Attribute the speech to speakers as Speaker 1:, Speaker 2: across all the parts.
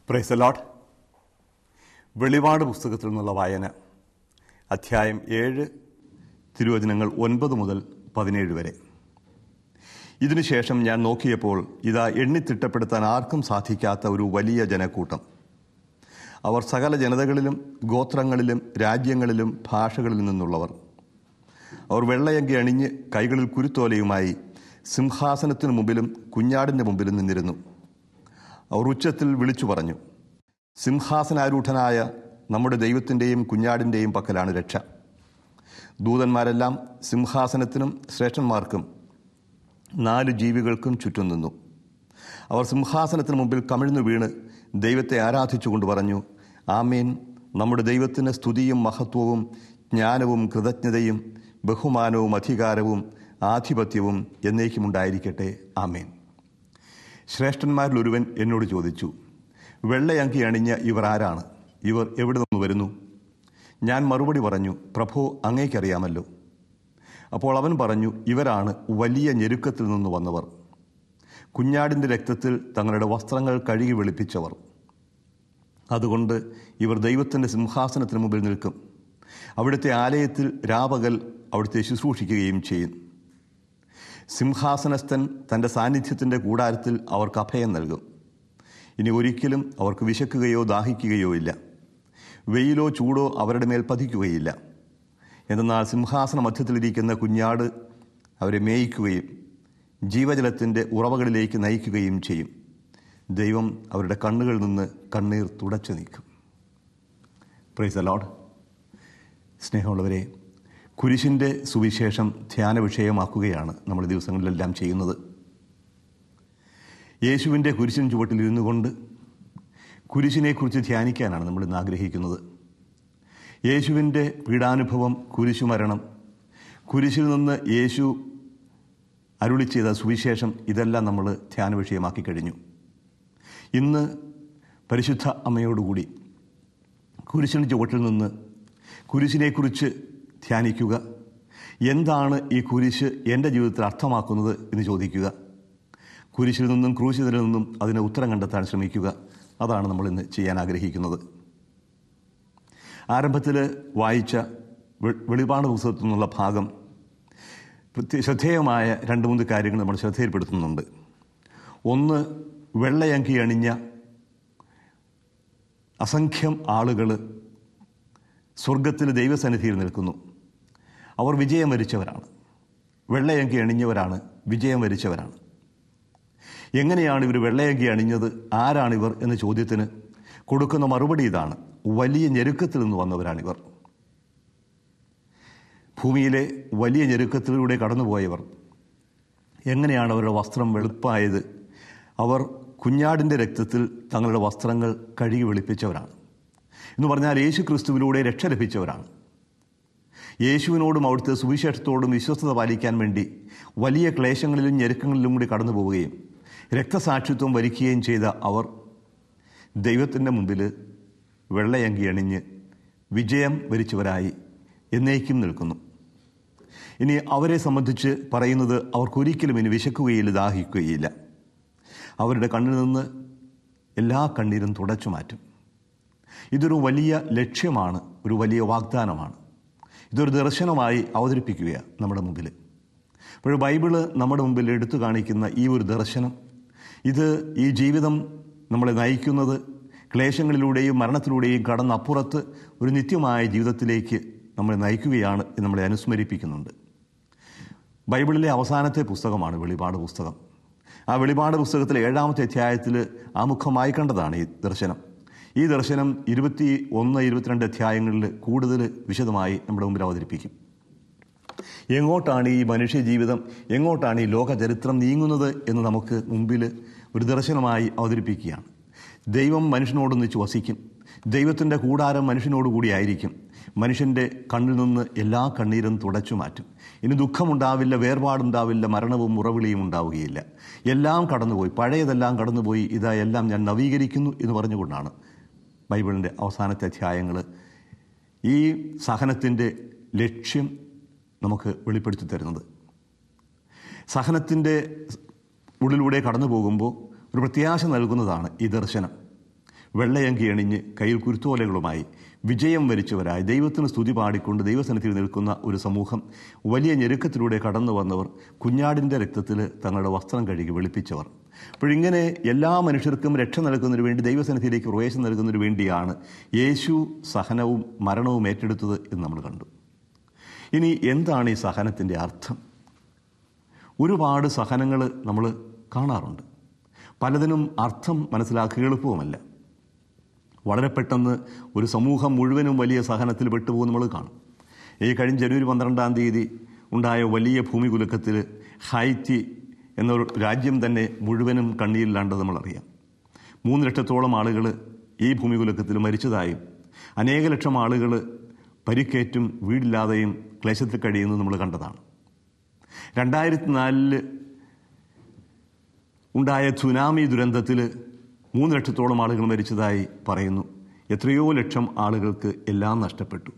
Speaker 1: price ലോട്ട് വെളിപാട് പുസ്തകത്തിൽ നിന്നുള്ള വായന അധ്യായം ഏഴ് തിരുവചനങ്ങൾ ഒൻപത് മുതൽ പതിനേഴ് വരെ ഇതിനുശേഷം ഞാൻ നോക്കിയപ്പോൾ ഇതാ എണ്ണിത്തിട്ടപ്പെടുത്താൻ ആർക്കും സാധിക്കാത്ത ഒരു വലിയ ജനക്കൂട്ടം അവർ സകല ജനതകളിലും ഗോത്രങ്ങളിലും രാജ്യങ്ങളിലും ഭാഷകളിൽ നിന്നുള്ളവർ അവർ വെള്ളയങ്കി അണിഞ്ഞ് കൈകളിൽ കുരുത്തോലയുമായി സിംഹാസനത്തിനു മുമ്പിലും കുഞ്ഞാടിൻ്റെ മുമ്പിലും നിന്നിരുന്നു അവർ ഉച്ചത്തിൽ വിളിച്ചു പറഞ്ഞു സിംഹാസനാരൂഢനായ നമ്മുടെ ദൈവത്തിൻ്റെയും കുഞ്ഞാടിൻ്റെയും പക്കലാണ് രക്ഷ ദൂതന്മാരെല്ലാം സിംഹാസനത്തിനും ശ്രേഷ്ഠന്മാർക്കും നാല് ജീവികൾക്കും ചുറ്റും നിന്നു അവർ സിംഹാസനത്തിന് മുമ്പിൽ കമിഴ്ന്നു വീണ് ദൈവത്തെ ആരാധിച്ചുകൊണ്ട് പറഞ്ഞു ആമേൻ നമ്മുടെ ദൈവത്തിന് സ്തുതിയും മഹത്വവും ജ്ഞാനവും കൃതജ്ഞതയും ബഹുമാനവും അധികാരവും ആധിപത്യവും എന്നേക്കുമുണ്ടായിരിക്കട്ടെ ആമേൻ ശ്രേഷ്ഠന്മാരിൽ ഒരുവൻ എന്നോട് ചോദിച്ചു വെള്ളയങ്കി അണിഞ്ഞ ഇവർ ആരാണ് ഇവർ എവിടെ നിന്ന് വരുന്നു ഞാൻ മറുപടി പറഞ്ഞു പ്രഭു അങ്ങേക്കറിയാമല്ലോ അപ്പോൾ അവൻ പറഞ്ഞു ഇവരാണ് വലിയ ഞെരുക്കത്തിൽ നിന്ന് വന്നവർ കുഞ്ഞാടിൻ്റെ രക്തത്തിൽ തങ്ങളുടെ വസ്ത്രങ്ങൾ കഴുകി വെളുപ്പിച്ചവർ അതുകൊണ്ട് ഇവർ ദൈവത്തിൻ്റെ സിംഹാസനത്തിന് മുമ്പിൽ നിൽക്കും അവിടുത്തെ ആലയത്തിൽ രാപകൽ അവിടുത്തെ ശുശ്രൂഷിക്കുകയും ചെയ്യും സിംഹാസനസ്ഥൻ തൻ്റെ സാന്നിധ്യത്തിൻ്റെ കൂടാരത്തിൽ അവർക്ക് അഭയം നൽകും ഇനി ഒരിക്കലും അവർക്ക് വിശക്കുകയോ ദാഹിക്കുകയോ ഇല്ല വെയിലോ ചൂടോ അവരുടെ മേൽ പതിക്കുകയില്ല എന്നാൽ സിംഹാസന മധ്യത്തിലിരിക്കുന്ന കുഞ്ഞാട് അവരെ മേയിക്കുകയും ജീവജലത്തിൻ്റെ ഉറവകളിലേക്ക് നയിക്കുകയും ചെയ്യും ദൈവം അവരുടെ കണ്ണുകളിൽ നിന്ന് കണ്ണീർ തുടച്ചു നീക്കും പ്രൈസ് അലോഡ് സ്നേഹമുള്ളവരെ കുരിശിൻ്റെ സുവിശേഷം ധ്യാന വിഷയമാക്കുകയാണ് നമ്മൾ ഈ ദിവസങ്ങളിലെല്ലാം ചെയ്യുന്നത് യേശുവിൻ്റെ കുരിശിൻ ചുവട്ടിൽ ഇരുന്നു കൊണ്ട് കുരിശിനെക്കുറിച്ച് ധ്യാനിക്കാനാണ് നമ്മൾ ഇന്ന് ആഗ്രഹിക്കുന്നത് യേശുവിൻ്റെ പീഡാനുഭവം കുരിശുമരണം കുരിശിൽ നിന്ന് യേശു അരുളി ചെയ്ത സുവിശേഷം ഇതെല്ലാം നമ്മൾ ധ്യാന വിഷയമാക്കി കഴിഞ്ഞു ഇന്ന് പരിശുദ്ധ അമ്മയോടുകൂടി കുരിശിന് ചുവട്ടിൽ നിന്ന് കുരിശിനെക്കുറിച്ച് ധ്യാനിക്കുക എന്താണ് ഈ കുരിശ് എൻ്റെ ജീവിതത്തിൽ അർത്ഥമാക്കുന്നത് എന്ന് ചോദിക്കുക കുരിശിൽ നിന്നും ക്രൂശിതരിൽ നിന്നും അതിന് ഉത്തരം കണ്ടെത്താൻ ശ്രമിക്കുക അതാണ് നമ്മൾ ഇന്ന് ചെയ്യാൻ ആഗ്രഹിക്കുന്നത് ആരംഭത്തിൽ വായിച്ച വെ- വെളിപാട് പുസ്തകത്തിൽ നിന്നുള്ള ഭാഗം പ്രത്യേക ശ്രദ്ധേയമായ രണ്ട് മൂന്ന് കാര്യങ്ങൾ നമ്മൾ ശ്രദ്ധയിൽപ്പെടുത്തുന്നുണ്ട് ഒന്ന് വെള്ളയങ്കി അണിഞ്ഞ അസംഖ്യം ആളുകൾ സ്വർഗത്തിൽ ദൈവസന്നിധിയിൽ നിൽക്കുന്നു അവർ വിജയം വരിച്ചവരാണ് വെള്ളയങ്കി അണിഞ്ഞവരാണ് വിജയം വരിച്ചവരാണ് എങ്ങനെയാണ് ഇവർ വെള്ളയങ്കി അണിഞ്ഞത് ആരാണിവർ എന്ന ചോദ്യത്തിന് കൊടുക്കുന്ന മറുപടി ഇതാണ് വലിയ ഞെരുക്കത്തിൽ നിന്ന് വന്നവരാണിവർ ഭൂമിയിലെ വലിയ ഞെരുക്കത്തിലൂടെ കടന്നുപോയവർ എങ്ങനെയാണ് അവരുടെ വസ്ത്രം വെളുപ്പായത് അവർ കുഞ്ഞാടിൻ്റെ രക്തത്തിൽ തങ്ങളുടെ വസ്ത്രങ്ങൾ കഴുകി വെളുപ്പിച്ചവരാണ് എന്ന് പറഞ്ഞാൽ യേശു ക്രിസ്തുവിലൂടെ രക്ഷ ലഭിച്ചവരാണ് യേശുവിനോടും അവിടുത്തെ സുവിശേഷത്തോടും വിശ്വസ്തത പാലിക്കാൻ വേണ്ടി വലിയ ക്ലേശങ്ങളിലും ഞെരുക്കങ്ങളിലും കൂടി കടന്നു പോവുകയും രക്തസാക്ഷിത്വം വരിക്കുകയും ചെയ്ത അവർ ദൈവത്തിൻ്റെ മുമ്പിൽ വെള്ളയങ്കി അണിഞ്ഞ് വിജയം വരിച്ചവരായി എന്നേക്കും നിൽക്കുന്നു ഇനി അവരെ സംബന്ധിച്ച് പറയുന്നത് അവർക്കൊരിക്കലും ഇനി വിശക്കുകയില്ല ദാഹിക്കുകയില്ല അവരുടെ കണ്ണിൽ നിന്ന് എല്ലാ കണ്ണീരും തുടച്ചു മാറ്റും ഇതൊരു വലിയ ലക്ഷ്യമാണ് ഒരു വലിയ വാഗ്ദാനമാണ് ഇതൊരു ദർശനമായി അവതരിപ്പിക്കുക നമ്മുടെ മുമ്പിൽ അപ്പോൾ ബൈബിള് നമ്മുടെ മുമ്പിൽ എടുത്തു കാണിക്കുന്ന ഈ ഒരു ദർശനം ഇത് ഈ ജീവിതം നമ്മളെ നയിക്കുന്നത് ക്ലേശങ്ങളിലൂടെയും മരണത്തിലൂടെയും കടന്നപ്പുറത്ത് ഒരു നിത്യമായ ജീവിതത്തിലേക്ക് നമ്മളെ നയിക്കുകയാണ് എന്ന് നമ്മളെ അനുസ്മരിപ്പിക്കുന്നുണ്ട് ബൈബിളിലെ അവസാനത്തെ പുസ്തകമാണ് വെളിപാട് പുസ്തകം ആ വെളിപാട് പുസ്തകത്തിലെ ഏഴാമത്തെ അധ്യായത്തിൽ ആമുഖമായി കണ്ടതാണ് ഈ ദർശനം ഈ ദർശനം ഇരുപത്തി ഒന്ന് ഇരുപത്തിരണ്ട് അധ്യായങ്ങളിൽ കൂടുതൽ വിശദമായി നമ്മുടെ മുമ്പിൽ അവതരിപ്പിക്കും എങ്ങോട്ടാണ് ഈ മനുഷ്യ ജീവിതം എങ്ങോട്ടാണ് ഈ ലോക ചരിത്രം നീങ്ങുന്നത് എന്ന് നമുക്ക് മുമ്പിൽ ഒരു ദർശനമായി അവതരിപ്പിക്കുകയാണ് ദൈവം മനുഷ്യനോടൊന്നിച്ച് വസിക്കും ദൈവത്തിൻ്റെ കൂടാരം മനുഷ്യനോട് കൂടിയായിരിക്കും മനുഷ്യൻ്റെ കണ്ണിൽ നിന്ന് എല്ലാ കണ്ണീരും തുടച്ചു മാറ്റും ഇനി ദുഃഖമുണ്ടാവില്ല വേർപാടുണ്ടാവില്ല മരണവും മുറവിളിയും ഉണ്ടാവുകയില്ല എല്ലാം കടന്നുപോയി പഴയതെല്ലാം കടന്നുപോയി ഇതാ എല്ലാം ഞാൻ നവീകരിക്കുന്നു എന്ന് പറഞ്ഞുകൊണ്ടാണ് ബൈബിളിൻ്റെ അവസാനത്തെ അധ്യായങ്ങൾ ഈ സഹനത്തിൻ്റെ ലക്ഷ്യം നമുക്ക് വെളിപ്പെടുത്തി തരുന്നത് സഹനത്തിൻ്റെ ഉള്ളിലൂടെ കടന്നു പോകുമ്പോൾ ഒരു പ്രത്യാശ നൽകുന്നതാണ് ഈ ദർശനം വെള്ളയങ്കി അണിഞ്ഞ് കയ്യിൽ കുരുത്തോലകളുമായി വിജയം വരിച്ചവരായി ദൈവത്തിന് സ്തുതി പാടിക്കൊണ്ട് ദൈവസന്നിധിയിൽ നിൽക്കുന്ന ഒരു സമൂഹം വലിയ ഞെരുക്കത്തിലൂടെ കടന്നു വന്നവർ കുഞ്ഞാടിൻ്റെ രക്തത്തിൽ തങ്ങളുടെ വസ്ത്രം കഴുകി വെളുപ്പിച്ചവർ അപ്പോഴിങ്ങനെ എല്ലാ മനുഷ്യർക്കും രക്ഷ നൽകുന്നതിന് വേണ്ടി ദൈവസന്നിധിയിലേക്ക് പ്രവേശനം നൽകുന്നതിന് വേണ്ടിയാണ് യേശു സഹനവും മരണവും ഏറ്റെടുത്തത് എന്ന് നമ്മൾ കണ്ടു ഇനി എന്താണ് ഈ സഹനത്തിൻ്റെ അർത്ഥം ഒരുപാട് സഹനങ്ങൾ നമ്മൾ കാണാറുണ്ട് പലതിനും അർത്ഥം മനസ്സിലാക്കുക എളുപ്പവുമല്ല വളരെ പെട്ടെന്ന് ഒരു സമൂഹം മുഴുവനും വലിയ സഹനത്തിൽ പെട്ടുപോകും നമ്മൾ കാണും ഈ കഴിഞ്ഞ ജനുവരി പന്ത്രണ്ടാം തീയതി ഉണ്ടായ വലിയ ഭൂമി കുലുക്കത്തിൽ ഹൈറ്റി എന്നൊരു രാജ്യം തന്നെ മുഴുവനും കണ്ണീരിലാണ്ടത് നമ്മളറിയാം മൂന്ന് ലക്ഷത്തോളം ആളുകൾ ഈ ഭൂമി കുലുക്കത്തിൽ മരിച്ചതായും അനേക ലക്ഷം ആളുകൾ പരിക്കേറ്റും വീടില്ലാതെയും ക്ലേശത്തിൽ കഴിയുന്നത് നമ്മൾ കണ്ടതാണ് രണ്ടായിരത്തി നാലില് ഉണ്ടായ സുനാമി ദുരന്തത്തിൽ മൂന്ന് ലക്ഷത്തോളം ആളുകൾ മരിച്ചതായി പറയുന്നു എത്രയോ ലക്ഷം ആളുകൾക്ക് എല്ലാം നഷ്ടപ്പെട്ടു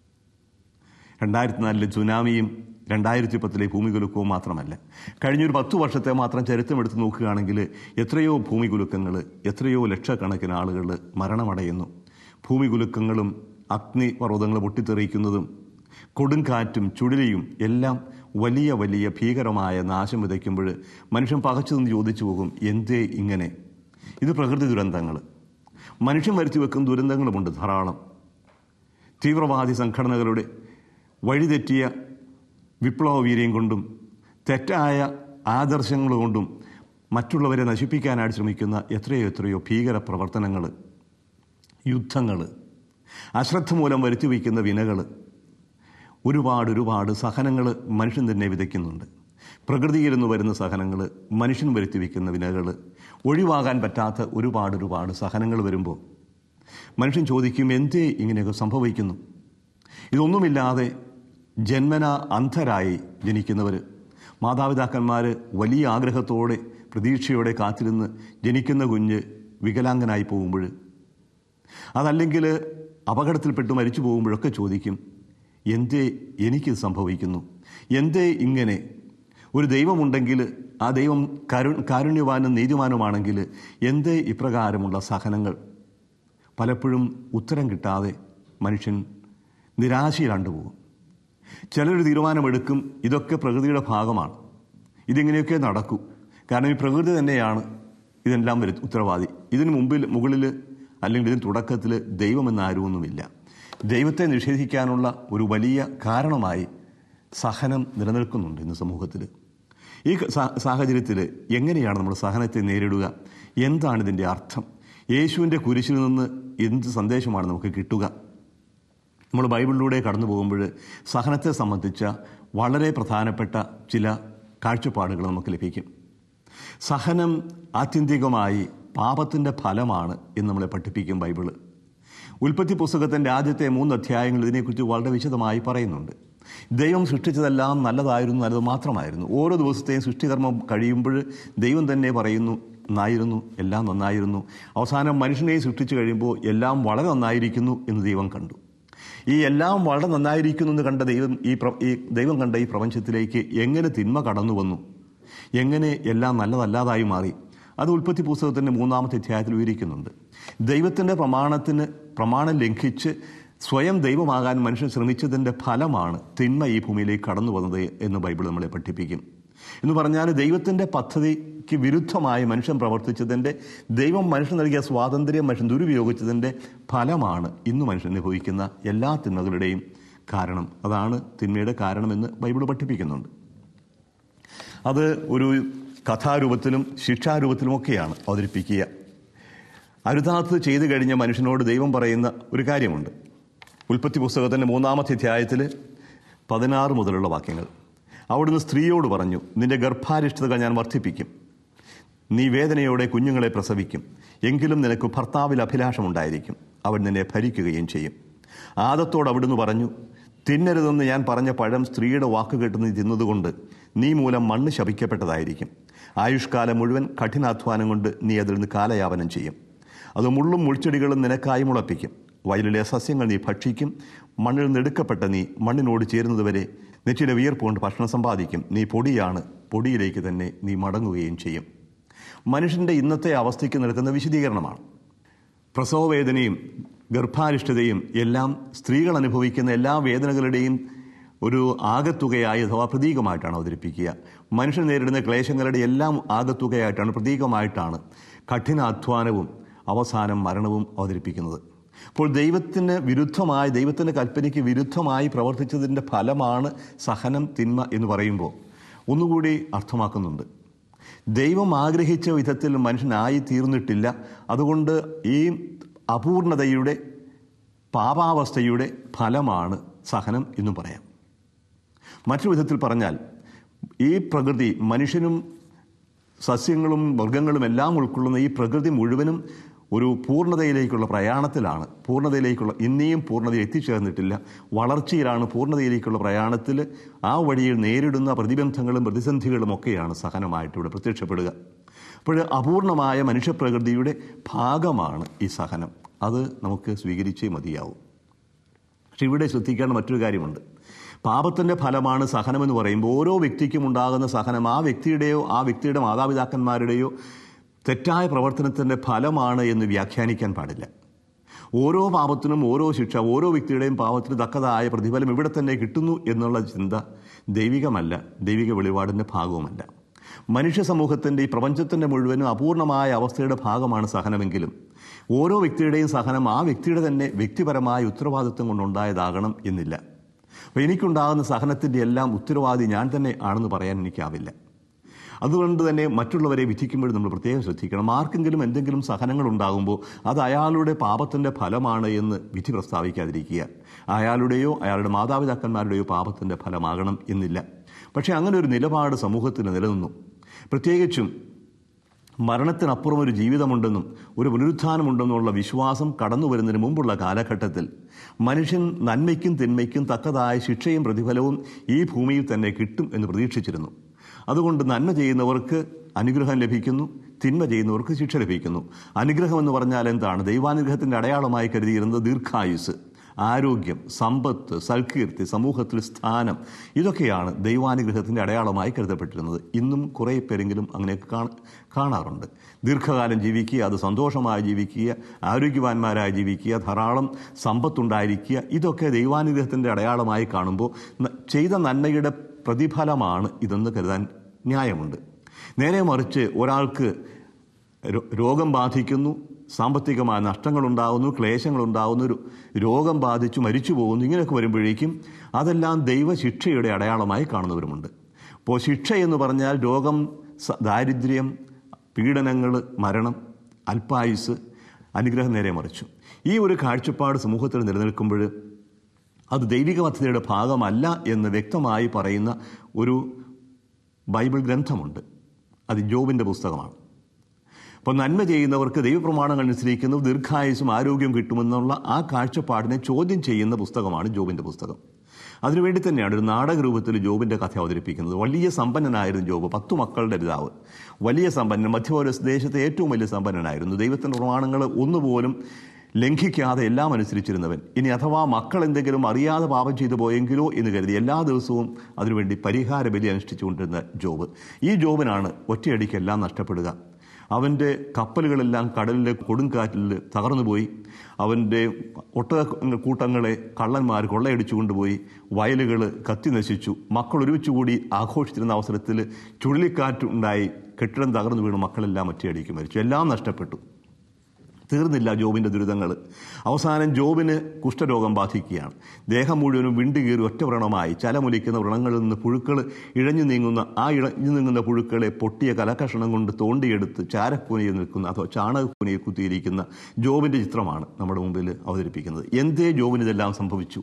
Speaker 1: രണ്ടായിരത്തി നാലിലെ സുനാമിയും രണ്ടായിരത്തി പത്തിലെ ഭൂമികുലുക്കവും മാത്രമല്ല കഴിഞ്ഞൊരു പത്തു വർഷത്തെ മാത്രം ചരിത്രം എടുത്ത് നോക്കുകയാണെങ്കിൽ എത്രയോ ഭൂമികുലുക്കങ്ങൾ എത്രയോ ലക്ഷക്കണക്കിന് ആളുകൾ മരണമടയുന്നു ഭൂമികുലുക്കങ്ങളും അഗ്നിപർവ്വതങ്ങൾ പൊട്ടിത്തെറിയിക്കുന്നതും കൊടുങ്കാറ്റും ചുഴലിയും എല്ലാം വലിയ വലിയ ഭീകരമായ നാശം വിതയ്ക്കുമ്പോൾ മനുഷ്യൻ പകച്ചു നിന്ന് ചോദിച്ചു പോകും എന്തേ ഇങ്ങനെ ഇത് പ്രകൃതി ദുരന്തങ്ങൾ മനുഷ്യൻ വരുത്തി വെക്കുന്ന ദുരന്തങ്ങളുമുണ്ട് ധാരാളം തീവ്രവാദി സംഘടനകളുടെ വഴിതെറ്റിയ വിപ്ലവ വീര്യം കൊണ്ടും തെറ്റായ ആദർശങ്ങൾ കൊണ്ടും മറ്റുള്ളവരെ നശിപ്പിക്കാനായിട്ട് ശ്രമിക്കുന്ന എത്രയോ എത്രയോ ഭീകര പ്രവർത്തനങ്ങൾ യുദ്ധങ്ങൾ അശ്രദ്ധ മൂലം വരുത്തി വയ്ക്കുന്ന വിനകൾ ഒരുപാട് ഒരുപാട് സഹനങ്ങൾ മനുഷ്യൻ തന്നെ വിതയ്ക്കുന്നുണ്ട് പ്രകൃതിയിൽ നിന്ന് വരുന്ന സഹനങ്ങൾ മനുഷ്യൻ വരുത്തി വയ്ക്കുന്ന വിനകൾ ഒഴിവാകാൻ പറ്റാത്ത ഒരുപാട് ഒരുപാട് സഹനങ്ങൾ വരുമ്പോൾ മനുഷ്യൻ ചോദിക്കും എന്തേ ഇങ്ങനെയൊക്കെ സംഭവിക്കുന്നു ഇതൊന്നുമില്ലാതെ ജന്മന അന്ധരായി ജനിക്കുന്നവർ മാതാപിതാക്കന്മാർ വലിയ ആഗ്രഹത്തോടെ പ്രതീക്ഷയോടെ കാത്തിരുന്ന് ജനിക്കുന്ന കുഞ്ഞ് വികലാംഗനായി പോകുമ്പോൾ അതല്ലെങ്കിൽ അപകടത്തിൽപ്പെട്ട് മരിച്ചു പോകുമ്പോഴൊക്കെ ചോദിക്കും എന്തേ എനിക്ക് സംഭവിക്കുന്നു എന്തേ ഇങ്ങനെ ഒരു ദൈവമുണ്ടെങ്കിൽ ആ ദൈവം കരു കാരുണ്യവാനും നീതിമാനുമാണെങ്കിൽ എന്തേ ഇപ്രകാരമുള്ള സഹനങ്ങൾ പലപ്പോഴും ഉത്തരം കിട്ടാതെ മനുഷ്യൻ നിരാശയിലാണ്ട് പോകും ചിലർ തീരുമാനമെടുക്കും ഇതൊക്കെ പ്രകൃതിയുടെ ഭാഗമാണ് ഇതിങ്ങനെയൊക്കെ നടക്കൂ കാരണം ഈ പ്രകൃതി തന്നെയാണ് ഇതെല്ലാം വരു ഉത്തരവാദി ഇതിന് മുമ്പിൽ മുകളിൽ അല്ലെങ്കിൽ ഇതിന് തുടക്കത്തിൽ ദൈവമെന്നാരുമൊന്നുമില്ല ദൈവത്തെ നിഷേധിക്കാനുള്ള ഒരു വലിയ കാരണമായി സഹനം നിലനിൽക്കുന്നുണ്ട് ഇന്ന് സമൂഹത്തിൽ ഈ സാഹചര്യത്തിൽ എങ്ങനെയാണ് നമ്മൾ സഹനത്തെ നേരിടുക എന്താണ് ഇതിൻ്റെ അർത്ഥം യേശുവിൻ്റെ കുരിശിൽ നിന്ന് എന്ത് സന്ദേശമാണ് നമുക്ക് കിട്ടുക നമ്മൾ ബൈബിളിലൂടെ കടന്നു പോകുമ്പോൾ സഹനത്തെ സംബന്ധിച്ച വളരെ പ്രധാനപ്പെട്ട ചില കാഴ്ചപ്പാടുകൾ നമുക്ക് ലഭിക്കും സഹനം ആത്യന്തികമായി പാപത്തിൻ്റെ ഫലമാണ് എന്ന് നമ്മളെ പഠിപ്പിക്കും ബൈബിള് ഉൽപ്പത്തി പുസ്തകത്തിൻ്റെ ആദ്യത്തെ മൂന്ന് അധ്യായങ്ങൾ ഇതിനെക്കുറിച്ച് വളരെ വിശദമായി പറയുന്നുണ്ട് ദൈവം സൃഷ്ടിച്ചതെല്ലാം നല്ലതായിരുന്നു നല്ലത് മാത്രമായിരുന്നു ഓരോ ദിവസത്തെയും സൃഷ്ടികർമ്മം കഴിയുമ്പോൾ ദൈവം തന്നെ പറയുന്നു നന്നായിരുന്നു എല്ലാം നന്നായിരുന്നു അവസാനം മനുഷ്യനെ സൃഷ്ടിച്ചു കഴിയുമ്പോൾ എല്ലാം വളരെ നന്നായിരിക്കുന്നു എന്ന് ദൈവം കണ്ടു ഈ എല്ലാം വളരെ നന്നായിരിക്കുന്നു എന്ന് കണ്ട ദൈവം ഈ ഈ ദൈവം കണ്ട ഈ പ്രപഞ്ചത്തിലേക്ക് എങ്ങനെ തിന്മ കടന്നു വന്നു എങ്ങനെ എല്ലാം നല്ലതല്ലാതായി മാറി അത് ഉൽപ്പത്തി പുസ്തകത്തിൻ്റെ മൂന്നാമത്തെ അധ്യായത്തിൽ വിവരിക്കുന്നുണ്ട് ദൈവത്തിൻ്റെ പ്രമാണത്തിന് പ്രമാണം ലംഘിച്ച് സ്വയം ദൈവമാകാൻ മനുഷ്യൻ ശ്രമിച്ചതിൻ്റെ ഫലമാണ് തിന്മ ഈ ഭൂമിയിലേക്ക് കടന്നു വന്നത് എന്ന് ബൈബിൾ നമ്മളെ പഠിപ്പിക്കും എന്ന് പറഞ്ഞാൽ ദൈവത്തിൻ്റെ പദ്ധതിക്ക് വിരുദ്ധമായി മനുഷ്യൻ പ്രവർത്തിച്ചതിൻ്റെ ദൈവം മനുഷ്യൻ നൽകിയ സ്വാതന്ത്ര്യം മനുഷ്യൻ ദുരുപയോഗിച്ചതിൻ്റെ ഫലമാണ് ഇന്ന് മനുഷ്യൻ അനുഭവിക്കുന്ന എല്ലാ തിന്മകളുടെയും കാരണം അതാണ് തിന്മയുടെ കാരണമെന്ന് ബൈബിൾ പഠിപ്പിക്കുന്നുണ്ട് അത് ഒരു കഥാരൂപത്തിലും ശിക്ഷാരൂപത്തിലുമൊക്കെയാണ് അവതരിപ്പിക്കുക അരുതാത്ത് ചെയ്തു കഴിഞ്ഞ മനുഷ്യനോട് ദൈവം പറയുന്ന ഒരു കാര്യമുണ്ട് ഉൽപ്പത്തി പുസ്തകത്തിൻ്റെ മൂന്നാമത്തെ അധ്യായത്തിൽ പതിനാറ് മുതലുള്ള വാക്യങ്ങൾ അവിടുന്ന് സ്ത്രീയോട് പറഞ്ഞു നിന്റെ ഗർഭാരിഷ്ടതകൾ ഞാൻ വർദ്ധിപ്പിക്കും നീ വേദനയോടെ കുഞ്ഞുങ്ങളെ പ്രസവിക്കും എങ്കിലും നിനക്ക് ഭർത്താവിൽ അഭിലാഷമുണ്ടായിരിക്കും അവൻ നിന്നെ ഭരിക്കുകയും ചെയ്യും ആദത്തോട് അവിടുന്ന് പറഞ്ഞു തിന്നരുതെന്ന് ഞാൻ പറഞ്ഞ പഴം സ്ത്രീയുടെ വാക്കുകെട്ട് നീ തിന്നതുകൊണ്ട് നീ മൂലം മണ്ണ് ശപിക്കപ്പെട്ടതായിരിക്കും ആയുഷ്കാലം മുഴുവൻ കഠിനാധ്വാനം കൊണ്ട് നീ അതിൽ നിന്ന് കാലയാപനം ചെയ്യും അത് മുള്ളും മുൾച്ചെടികളും നിനക്കായി മുളപ്പിക്കും വയലിലെ സസ്യങ്ങൾ നീ ഭക്ഷിക്കും മണ്ണിൽ നിന്ന് എടുക്കപ്പെട്ട നീ മണ്ണിനോട് ചേരുന്നതുവരെ നെറ്റിയുടെ വിയർപ്പ് കൊണ്ട് ഭക്ഷണം സമ്പാദിക്കും നീ പൊടിയാണ് പൊടിയിലേക്ക് തന്നെ നീ മടങ്ങുകയും ചെയ്യും മനുഷ്യൻ്റെ ഇന്നത്തെ അവസ്ഥയ്ക്ക് നിൽക്കുന്ന വിശദീകരണമാണ് പ്രസവവേദനയും ഗർഭാരിഷ്ഠതയും എല്ലാം സ്ത്രീകൾ അനുഭവിക്കുന്ന എല്ലാ വേദനകളുടെയും ഒരു ആകത്തുകയായി അഥവാ പ്രതീകമായിട്ടാണ് അവതരിപ്പിക്കുക മനുഷ്യൻ നേരിടുന്ന ക്ലേശങ്ങളുടെ എല്ലാം ആകത്തുകയായിട്ടാണ് പ്രതീകമായിട്ടാണ് കഠിനാധ്വാനവും അവസാനം മരണവും അവതരിപ്പിക്കുന്നത് അപ്പോൾ ദൈവത്തിന് വിരുദ്ധമായി ദൈവത്തിൻ്റെ കൽപ്പനയ്ക്ക് വിരുദ്ധമായി പ്രവർത്തിച്ചതിൻ്റെ ഫലമാണ് സഹനം തിന്മ എന്ന് പറയുമ്പോൾ ഒന്നുകൂടി അർത്ഥമാക്കുന്നുണ്ട് ദൈവം ആഗ്രഹിച്ച വിധത്തിൽ മനുഷ്യനായി തീർന്നിട്ടില്ല അതുകൊണ്ട് ഈ അപൂർണതയുടെ പാപാവസ്ഥയുടെ ഫലമാണ് സഹനം എന്നും പറയാം മറ്റൊരു വിധത്തിൽ പറഞ്ഞാൽ ഈ പ്രകൃതി മനുഷ്യനും സസ്യങ്ങളും മൃഗങ്ങളും എല്ലാം ഉൾക്കൊള്ളുന്ന ഈ പ്രകൃതി മുഴുവനും ഒരു പൂർണ്ണതയിലേക്കുള്ള പ്രയാണത്തിലാണ് പൂർണ്ണതയിലേക്കുള്ള ഇനിയും പൂർണ്ണതയിൽ എത്തിച്ചേർന്നിട്ടില്ല വളർച്ചയിലാണ് പൂർണ്ണതയിലേക്കുള്ള പ്രയാണത്തിൽ ആ വഴിയിൽ നേരിടുന്ന പ്രതിബന്ധങ്ങളും പ്രതിസന്ധികളും ഒക്കെയാണ് സഹനമായിട്ട് ഇവിടെ പ്രത്യക്ഷപ്പെടുക അപ്പോൾ അപൂർണമായ മനുഷ്യപ്രകൃതിയുടെ ഭാഗമാണ് ഈ സഹനം അത് നമുക്ക് സ്വീകരിച്ചേ മതിയാവും പക്ഷെ ഇവിടെ ശ്രദ്ധിക്കേണ്ട മറ്റൊരു കാര്യമുണ്ട് പാപത്തിൻ്റെ ഫലമാണ് സഹനമെന്ന് പറയുമ്പോൾ ഓരോ വ്യക്തിക്കും ഉണ്ടാകുന്ന സഹനം ആ വ്യക്തിയുടെയോ ആ വ്യക്തിയുടെ മാതാപിതാക്കന്മാരുടെയോ തെറ്റായ പ്രവർത്തനത്തിൻ്റെ ഫലമാണ് എന്ന് വ്യാഖ്യാനിക്കാൻ പാടില്ല ഓരോ പാപത്തിനും ഓരോ ശിക്ഷ ഓരോ വ്യക്തിയുടെയും പാപത്തിന് തക്കതായ പ്രതിഫലം ഇവിടെ തന്നെ കിട്ടുന്നു എന്നുള്ള ചിന്ത ദൈവികമല്ല ദൈവിക വെളിപാടിൻ്റെ ഭാഗവുമല്ല മനുഷ്യ സമൂഹത്തിൻ്റെ ഈ പ്രപഞ്ചത്തിൻ്റെ മുഴുവനും അപൂർണമായ അവസ്ഥയുടെ ഭാഗമാണ് സഹനമെങ്കിലും ഓരോ വ്യക്തിയുടെയും സഹനം ആ വ്യക്തിയുടെ തന്നെ വ്യക്തിപരമായ ഉത്തരവാദിത്വം കൊണ്ടുണ്ടായതാകണം എന്നില്ല അപ്പോൾ എനിക്കുണ്ടാകുന്ന സഹനത്തിൻ്റെ എല്ലാം ഉത്തരവാദി ഞാൻ തന്നെ ആണെന്ന് പറയാൻ എനിക്കാവില്ല അതുകൊണ്ട് തന്നെ മറ്റുള്ളവരെ വിധിക്കുമ്പോൾ നമ്മൾ പ്രത്യേകം ശ്രദ്ധിക്കണം ആർക്കെങ്കിലും എന്തെങ്കിലും സഹനങ്ങൾ ഉണ്ടാകുമ്പോൾ അത് അയാളുടെ പാപത്തിൻ്റെ ഫലമാണ് എന്ന് വിധി പ്രസ്താവിക്കാതിരിക്കുക അയാളുടെയോ അയാളുടെ മാതാപിതാക്കന്മാരുടെയോ പാപത്തിൻ്റെ ഫലമാകണം എന്നില്ല പക്ഷേ അങ്ങനെ ഒരു നിലപാട് സമൂഹത്തിന് നിലനിന്നു പ്രത്യേകിച്ചും മരണത്തിനപ്പുറം ഒരു ജീവിതമുണ്ടെന്നും ഒരു പുനരുത്ഥാനമുണ്ടെന്നുള്ള വിശ്വാസം കടന്നു വരുന്നതിന് മുമ്പുള്ള കാലഘട്ടത്തിൽ മനുഷ്യൻ നന്മയ്ക്കും തിന്മയ്ക്കും തക്കതായ ശിക്ഷയും പ്രതിഫലവും ഈ ഭൂമിയിൽ തന്നെ കിട്ടും എന്ന് പ്രതീക്ഷിച്ചിരുന്നു അതുകൊണ്ട് നന്മ ചെയ്യുന്നവർക്ക് അനുഗ്രഹം ലഭിക്കുന്നു തിന്മ ചെയ്യുന്നവർക്ക് ശിക്ഷ ലഭിക്കുന്നു അനുഗ്രഹം എന്ന് പറഞ്ഞാൽ എന്താണ് ദൈവാനുഗ്രഹത്തിൻ്റെ അടയാളമായി കരുതിയിരുന്നത് ദീർഘായുസ് ആരോഗ്യം സമ്പത്ത് സൽകീർത്തി സമൂഹത്തിൽ സ്ഥാനം ഇതൊക്കെയാണ് ദൈവാനുഗ്രഹത്തിൻ്റെ അടയാളമായി കരുതപ്പെട്ടിരുന്നത് ഇന്നും കുറേ പേരെങ്കിലും അങ്ങനെയൊക്കെ കാണ കാണാറുണ്ട് ദീർഘകാലം ജീവിക്കുക അത് സന്തോഷമായി ജീവിക്കുക ആരോഗ്യവാന്മാരായി ജീവിക്കുക ധാരാളം സമ്പത്തുണ്ടായിരിക്കുക ഇതൊക്കെ ദൈവാനുഗ്രഹത്തിൻ്റെ അടയാളമായി കാണുമ്പോൾ ചെയ്ത നന്മയുടെ പ്രതിഫലമാണ് ഇതെന്ന് കരുതാൻ ന്യായമുണ്ട് നേരെ മറിച്ച് ഒരാൾക്ക് രോഗം ബാധിക്കുന്നു സാമ്പത്തികമായ നഷ്ടങ്ങളുണ്ടാകുന്നു ക്ലേശങ്ങളുണ്ടാകുന്നു ഒരു രോഗം ബാധിച്ചു മരിച്ചു പോകുന്നു ഇങ്ങനെയൊക്കെ വരുമ്പോഴേക്കും അതെല്ലാം ദൈവശിക്ഷയുടെ അടയാളമായി കാണുന്നവരുമുണ്ട് അപ്പോൾ ശിക്ഷ എന്ന് പറഞ്ഞാൽ രോഗം ദാരിദ്ര്യം പീഡനങ്ങൾ മരണം അല്പായുസ് അനുഗ്രഹം നേരെ മറിച്ചു ഈ ഒരു കാഴ്ചപ്പാട് സമൂഹത്തിൽ നിലനിൽക്കുമ്പോൾ അത് ദൈവിക പദ്ധതിയുടെ ഭാഗമല്ല എന്ന് വ്യക്തമായി പറയുന്ന ഒരു ബൈബിൾ ഗ്രന്ഥമുണ്ട് അത് ജോബിൻ്റെ പുസ്തകമാണ് അപ്പോൾ നന്മ ചെയ്യുന്നവർക്ക് ദൈവപ്രമാണങ്ങൾ അനുസരിക്കുന്ന ദീർഘായുസും ആരോഗ്യം കിട്ടുമെന്നുള്ള ആ കാഴ്ചപ്പാടിനെ ചോദ്യം ചെയ്യുന്ന പുസ്തകമാണ് ജോബിൻ്റെ പുസ്തകം അതിനുവേണ്ടി തന്നെയാണ് ഒരു നാടക രൂപത്തിൽ ജോബിൻ്റെ കഥ അവതരിപ്പിക്കുന്നത് വലിയ സമ്പന്നനായിരുന്നു ജോബ് പത്തു മക്കളുടെ പിതാവ് വലിയ സമ്പന്നൻ മധ്യപൗരസ് ദേശത്തെ ഏറ്റവും വലിയ സമ്പന്നനായിരുന്നു ദൈവത്തിൻ്റെ പ്രമാണങ്ങൾ ഒന്നുപോലും ലംഘിക്കാതെ എല്ലാം അനുസരിച്ചിരുന്നവൻ ഇനി അഥവാ മക്കൾ എന്തെങ്കിലും അറിയാതെ പാപം ചെയ്തു പോയെങ്കിലോ എന്ന് കരുതി എല്ലാ ദിവസവും അതിനുവേണ്ടി പരിഹാര ബലി അനുഷ്ഠിച്ചുകൊണ്ടിരുന്ന ജോബ് ഈ ജോബിനാണ് ഒറ്റയടിക്ക് എല്ലാം നഷ്ടപ്പെടുക അവൻ്റെ കപ്പലുകളെല്ലാം കടലിലെ കൊടുങ്കാറ്റിൽ തകർന്നുപോയി അവൻ്റെ ഒട്ടക കൂട്ടങ്ങളെ കള്ളന്മാർ കൊള്ളയടിച്ചു കൊണ്ടുപോയി വയലുകൾ കത്തി നശിച്ചു മക്കൾ ഒരുമിച്ച് കൂടി ആഘോഷിച്ചിരുന്ന അവസരത്തിൽ ചുഴലിക്കാറ്റുണ്ടായി കെട്ടിടം തകർന്നു വീണു മക്കളെല്ലാം ഒറ്റയടിക്ക് മരിച്ചു എല്ലാം നഷ്ടപ്പെട്ടു തീർന്നില്ല ജോബിൻ്റെ ദുരിതങ്ങൾ അവസാനം ജോബിന് കുഷ്ഠരോഗം ബാധിക്കുകയാണ് ദേഹം മുഴുവനും വിണ്ടുകീറി ഒറ്റ വ്രണമായി ചലമൊലിക്കുന്ന വ്രണങ്ങളിൽ നിന്ന് പുഴുക്കൾ ഇഴഞ്ഞു നീങ്ങുന്ന ആ ഇഴഞ്ഞു നീങ്ങുന്ന പുഴുക്കളെ പൊട്ടിയ കലക്കഷണം കൊണ്ട് തോണ്ടിയെടുത്ത് ചാരക്കൂനയിൽ നിൽക്കുന്ന അഥവാ ചാണകക്കൂനയിൽ കുത്തിയിരിക്കുന്ന ജോബിൻ്റെ ചിത്രമാണ് നമ്മുടെ മുമ്പിൽ അവതരിപ്പിക്കുന്നത് എന്തേ ജോബിന് ഇതെല്ലാം സംഭവിച്ചു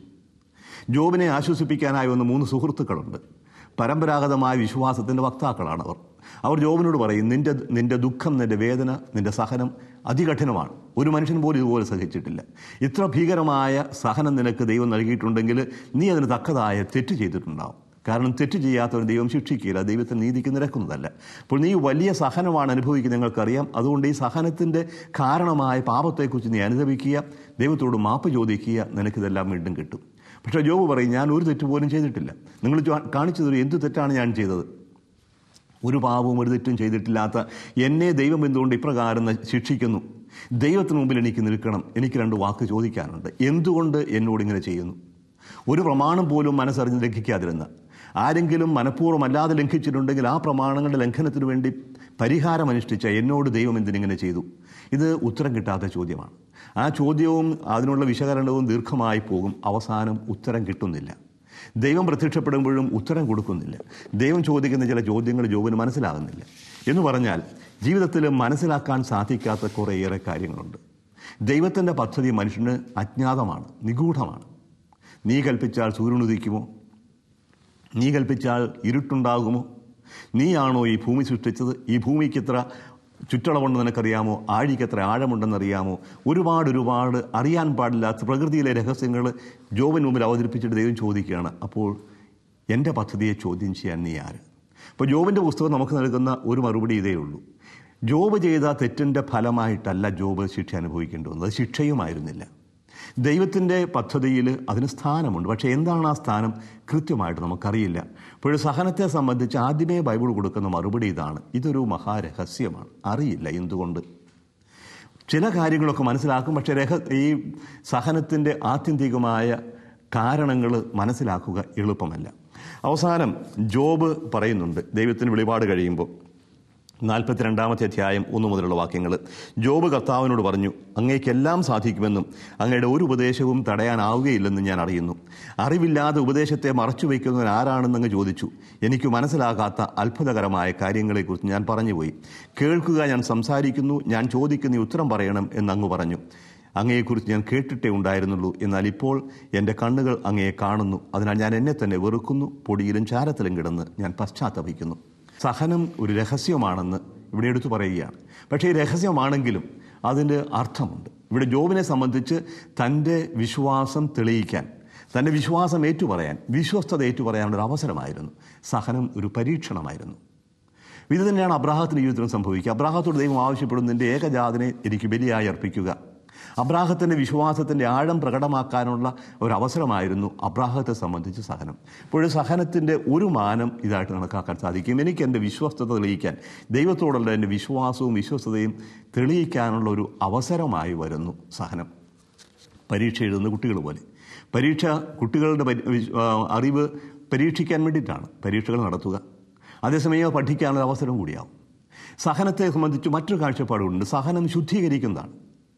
Speaker 1: ജോബിനെ ആശ്വസിപ്പിക്കാനായി വന്ന മൂന്ന് സുഹൃത്തുക്കളുണ്ട് പരമ്പരാഗതമായ വിശ്വാസത്തിൻ്റെ വക്താക്കളാണ് അവർ അവർ ജോബിനോട് പറയും നിന്റെ നിന്റെ ദുഃഖം നിന്റെ വേദന നിന്റെ സഹനം അതികഠിനമാണ് ഒരു മനുഷ്യൻ പോലും ഇതുപോലെ സഹിച്ചിട്ടില്ല ഇത്ര ഭീകരമായ സഹനം നിനക്ക് ദൈവം നൽകിയിട്ടുണ്ടെങ്കിൽ നീ അതിന് തക്കതായ തെറ്റ് ചെയ്തിട്ടുണ്ടാവും കാരണം തെറ്റ് ചെയ്യാത്തവർ ദൈവം ശിക്ഷിക്കില്ല ദൈവത്തിന് നീതിക്ക് നിരക്കുന്നതല്ല അപ്പോൾ നീ വലിയ സഹനമാണ് അനുഭവിക്കുന്നത് നിങ്ങൾക്കറിയാം അതുകൊണ്ട് ഈ സഹനത്തിൻ്റെ കാരണമായ പാപത്തെക്കുറിച്ച് നീ അനുഭവിക്കുക ദൈവത്തോട് മാപ്പ് ചോദിക്കുക നിനക്കിതെല്ലാം വീണ്ടും കിട്ടും പക്ഷേ ജോബ് പറയും ഞാൻ ഒരു തെറ്റ് പോലും ചെയ്തിട്ടില്ല നിങ്ങൾ കാണിച്ചതൊരു എന്ത് തെറ്റാണ് ഞാൻ ചെയ്തത് ഒരു പാപവും ഒരു തെറ്റും ചെയ്തിട്ടില്ലാത്ത എന്നെ ദൈവം എന്തുകൊണ്ട് ഇപ്രകാരം ശിക്ഷിക്കുന്നു ദൈവത്തിന് മുമ്പിൽ എനിക്ക് നിൽക്കണം എനിക്ക് രണ്ട് വാക്ക് ചോദിക്കാനുണ്ട് എന്തുകൊണ്ട് എന്നോട് ഇങ്ങനെ ചെയ്യുന്നു ഒരു പ്രമാണം പോലും മനസ്സറിഞ്ഞ് ലംഘിക്കാതിരുന്ന ആരെങ്കിലും മനഃപൂർവ്വം അല്ലാതെ ലംഘിച്ചിട്ടുണ്ടെങ്കിൽ ആ പ്രമാണങ്ങളുടെ ലംഘനത്തിന് വേണ്ടി പരിഹാരം അനുഷ്ഠിച്ച എന്നോട് ദൈവം എന്തിനിങ്ങനെ ചെയ്തു ഇത് ഉത്തരം കിട്ടാത്ത ചോദ്യമാണ് ആ ചോദ്യവും അതിനുള്ള വിശകലനവും ദീർഘമായി പോകും അവസാനം ഉത്തരം കിട്ടുന്നില്ല ദൈവം പ്രത്യക്ഷപ്പെടുമ്പോഴും ഉത്തരം കൊടുക്കുന്നില്ല ദൈവം ചോദിക്കുന്ന ചില ചോദ്യങ്ങൾ ജോബിന് മനസ്സിലാകുന്നില്ല എന്ന് പറഞ്ഞാൽ ജീവിതത്തിൽ മനസ്സിലാക്കാൻ സാധിക്കാത്ത കുറേയേറെ കാര്യങ്ങളുണ്ട് ദൈവത്തിൻ്റെ പദ്ധതി മനുഷ്യന് അജ്ഞാതമാണ് നിഗൂഢമാണ് നീ കൽപ്പിച്ചാൽ സൂര്യനുദിക്കുമോ നീ കൽപ്പിച്ചാൽ ഇരുട്ടുണ്ടാകുമോ നീയാണോ ഈ ഭൂമി സൃഷ്ടിച്ചത് ഈ ഭൂമിക്ക് എത്ര ചുറ്റളവുണ്ടെന്ന് നിനക്കറിയാമോ ആഴിക്ക് എത്ര ആഴമുണ്ടെന്നറിയാമോ ഒരുപാട് ഒരുപാട് അറിയാൻ പാടില്ലാത്ത പ്രകൃതിയിലെ രഹസ്യങ്ങൾ ജോബിന് മുമ്പിൽ അവതരിപ്പിച്ചിട്ട് ദൈവം ചോദിക്കുകയാണ് അപ്പോൾ എൻ്റെ പദ്ധതിയെ ചോദ്യം ചെയ്യാൻ നീ ആര് അപ്പോൾ ജോബിൻ്റെ പുസ്തകം നമുക്ക് നൽകുന്ന ഒരു മറുപടി ഇതേ ഉള്ളൂ ജോബ് ചെയ്ത തെറ്റിൻ്റെ ഫലമായിട്ടല്ല ജോബ് ശിക്ഷ അനുഭവിക്കേണ്ടി വന്നത് അത് ശിക്ഷയുമായിരുന്നില്ല ദൈവത്തിൻ്റെ പദ്ധതിയിൽ അതിന് സ്ഥാനമുണ്ട് പക്ഷേ എന്താണ് ആ സ്ഥാനം കൃത്യമായിട്ട് നമുക്കറിയില്ല അപ്പോൾ സഹനത്തെ സംബന്ധിച്ച് ആദ്യമേ ബൈബിൾ കൊടുക്കുന്ന മറുപടി ഇതാണ് ഇതൊരു മഹാരഹസ്യമാണ് അറിയില്ല എന്തുകൊണ്ട് ചില കാര്യങ്ങളൊക്കെ മനസ്സിലാക്കും പക്ഷേ രഹ ഈ സഹനത്തിൻ്റെ ആത്യന്തികമായ കാരണങ്ങൾ മനസ്സിലാക്കുക എളുപ്പമല്ല അവസാനം ജോബ് പറയുന്നുണ്ട് ദൈവത്തിന് വെളിപാട് കഴിയുമ്പോൾ നാൽപ്പത്തിരണ്ടാമത്തെ അധ്യായം ഒന്നു മുതലുള്ള വാക്യങ്ങൾ ജോബ് കർത്താവിനോട് പറഞ്ഞു അങ്ങേക്കെല്ലാം സാധിക്കുമെന്നും അങ്ങയുടെ ഒരു ഉപദേശവും തടയാനാവുകയില്ലെന്നും ഞാൻ അറിയുന്നു അറിവില്ലാതെ ഉപദേശത്തെ മറച്ചു വയ്ക്കുന്നവൻ ആരാണെന്ന് അങ്ങ് ചോദിച്ചു എനിക്ക് മനസ്സിലാകാത്ത അത്ഭുതകരമായ കാര്യങ്ങളെക്കുറിച്ച് ഞാൻ പറഞ്ഞുപോയി കേൾക്കുക ഞാൻ സംസാരിക്കുന്നു ഞാൻ ചോദിക്കുന്ന ഉത്തരം പറയണം എന്ന് അങ്ങ് പറഞ്ഞു അങ്ങയെക്കുറിച്ച് ഞാൻ കേട്ടിട്ടേ ഉണ്ടായിരുന്നുള്ളൂ എന്നാൽ ഇപ്പോൾ എൻ്റെ കണ്ണുകൾ അങ്ങയെ കാണുന്നു അതിനാൽ ഞാൻ എന്നെ തന്നെ വെറുക്കുന്നു പൊടിയിലും ചാരത്തിലും കിടന്ന് ഞാൻ പശ്ചാത്തപിക്കുന്നു സഹനം ഒരു രഹസ്യമാണെന്ന് ഇവിടെ എടുത്തു പറയുകയാണ് പക്ഷേ ഈ രഹസ്യമാണെങ്കിലും അതിൻ്റെ അർത്ഥമുണ്ട് ഇവിടെ ജോബിനെ സംബന്ധിച്ച് തൻ്റെ വിശ്വാസം തെളിയിക്കാൻ തൻ്റെ വിശ്വാസം ഏറ്റുപറയാൻ വിശ്വസ്തത ഏറ്റുപറയാനുള്ള ഒരു അവസരമായിരുന്നു സഹനം ഒരു പരീക്ഷണമായിരുന്നു ഇത് തന്നെയാണ് അബ്രാഹത്തിൻ്റെ ജീവിതത്തിലും സംഭവിക്കുക അബ്രാഹത്തോട് ദൈവം ആവശ്യപ്പെടുന്നതിൻ്റെ ഏകജാതിനെ എനിക്ക് ബലിയായി അർപ്പിക്കുക അബ്രാഹത്തിൻ്റെ വിശ്വാസത്തിൻ്റെ ആഴം പ്രകടമാക്കാനുള്ള ഒരു അവസരമായിരുന്നു അബ്രാഹത്തെ സംബന്ധിച്ച് സഹനം ഇപ്പോൾ സഹനത്തിൻ്റെ ഒരു മാനം ഇതായിട്ട് കണക്കാക്കാൻ സാധിക്കും എനിക്ക് എൻ്റെ വിശ്വസ്തത തെളിയിക്കാൻ ദൈവത്തോടുള്ള എൻ്റെ വിശ്വാസവും വിശ്വസ്തതയും തെളിയിക്കാനുള്ള ഒരു അവസരമായി വരുന്നു സഹനം പരീക്ഷ എഴുതുന്ന കുട്ടികൾ പോലെ പരീക്ഷ കുട്ടികളുടെ പരി- വിശ്- ആ, അറിവ് പരീക്ഷിക്കാൻ വേണ്ടിയിട്ടാണ് പരീക്ഷകൾ നടത്തുക അതേസമയം പഠിക്കാനുള്ള അവസരം കൂടിയാവും സഹനത്തെ സംബന്ധിച്ച് മറ്റൊരു കാഴ്ചപ്പാടുണ്ട് സഹനം ശുദ്ധീകരിക്കുന്നതാണ്